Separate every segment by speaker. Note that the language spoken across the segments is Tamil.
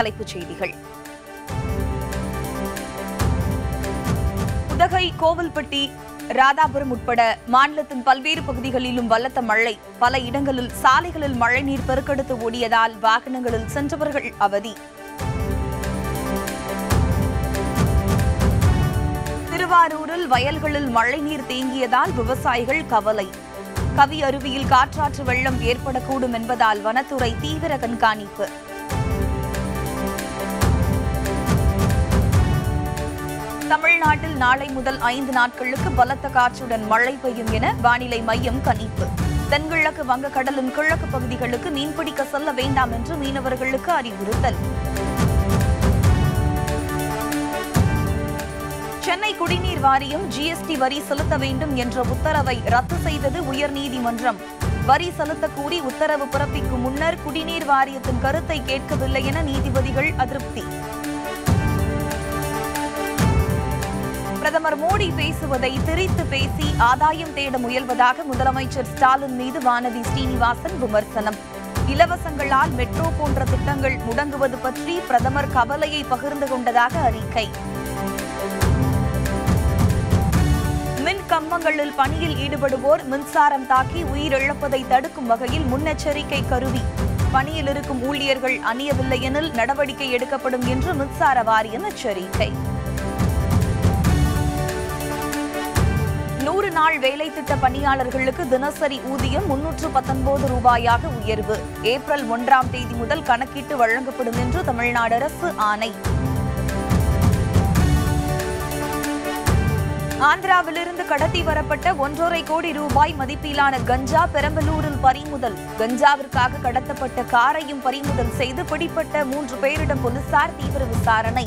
Speaker 1: தலைப்புச் செய்திகள் உதகை கோவில்பட்டி ராதாபுரம் உட்பட மாநிலத்தின் பல்வேறு பகுதிகளிலும் பலத்த மழை பல இடங்களில் சாலைகளில் மழைநீர் பெருக்கெடுத்து ஓடியதால் வாகனங்களில் சென்றவர்கள் அவதி திருவாரூரில் வயல்களில் மழைநீர் தேங்கியதால் விவசாயிகள் கவலை கவி அருவியில் காற்றாற்று வெள்ளம் ஏற்படக்கூடும் என்பதால் வனத்துறை தீவிர கண்காணிப்பு தமிழ்நாட்டில் நாளை முதல் ஐந்து நாட்களுக்கு பலத்த காற்றுடன் மழை பெய்யும் என வானிலை மையம் கணிப்பு தென்கிழக்கு வங்கக்கடலின் கிழக்கு பகுதிகளுக்கு மீன்பிடிக்க செல்ல வேண்டாம் என்று மீனவர்களுக்கு அறிவுறுத்தல் சென்னை குடிநீர் வாரியம் ஜிஎஸ்டி வரி செலுத்த வேண்டும் என்ற உத்தரவை ரத்து செய்தது உயர்நீதிமன்றம் வரி செலுத்தக் கூறி உத்தரவு பிறப்பிக்கும் முன்னர் குடிநீர் வாரியத்தின் கருத்தை கேட்கவில்லை என நீதிபதிகள் அதிருப்தி பிரதமர் மோடி பேசுவதை திரித்து பேசி ஆதாயம் தேட முயல்வதாக முதலமைச்சர் ஸ்டாலின் மீது வானதி ஸ்ரீனிவாசன் விமர்சனம் இலவசங்களால் மெட்ரோ போன்ற திட்டங்கள் முடங்குவது பற்றி பிரதமர் கவலையை பகிர்ந்து கொண்டதாக அறிக்கை மின் கம்பங்களில் பணியில் ஈடுபடுவோர் மின்சாரம் தாக்கி உயிரிழப்பதை தடுக்கும் வகையில் முன்னெச்சரிக்கை கருவி பணியில் இருக்கும் ஊழியர்கள் அணியவில்லை எனில் நடவடிக்கை எடுக்கப்படும் என்று மின்சார வாரியம் எச்சரிக்கை நூறு நாள் வேலை திட்ட பணியாளர்களுக்கு தினசரி ஊதியம் முன்னூற்று பத்தொன்பது ரூபாயாக உயர்வு ஏப்ரல் ஒன்றாம் தேதி முதல் கணக்கிட்டு வழங்கப்படும் என்று தமிழ்நாடு அரசு ஆணை ஆந்திராவிலிருந்து கடத்தி வரப்பட்ட ஒன்றரை கோடி ரூபாய் மதிப்பிலான கஞ்சா பெரம்பலூரில் பறிமுதல் கஞ்சாவிற்காக கடத்தப்பட்ட காரையும் பறிமுதல் செய்து பிடிப்பட்ட மூன்று பேரிடம் போலீசார் தீவிர விசாரணை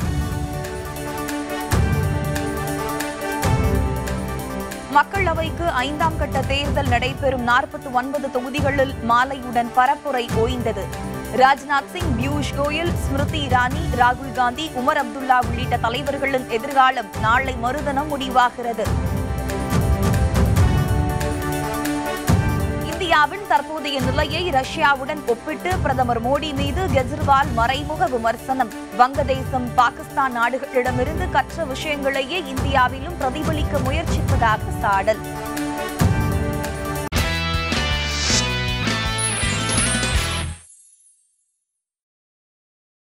Speaker 1: மக்களவைக்கு ஐந்தாம் கட்ட தேர்தல் நடைபெறும் நாற்பத்தி ஒன்பது தொகுதிகளில் மாலையுடன் பரப்புரை ஓய்ந்தது ராஜ்நாத் சிங் பியூஷ் கோயல் ஸ்மிருதி இரானி ராகுல் காந்தி உமர் அப்துல்லா உள்ளிட்ட தலைவர்களின் எதிர்காலம் நாளை மறுதினம் முடிவாகிறது இந்தியாவின் தற்போதைய நிலையை ரஷ்யாவுடன் ஒப்பிட்டு பிரதமர் மோடி மீது கெஜ்ரிவால் மறைமுக விமர்சனம் வங்கதேசம் பாகிஸ்தான் நாடுகளிடமிருந்து கற்ற விஷயங்களையே இந்தியாவிலும் பிரதிபலிக்க முயற்சிப்பதாக சாடல்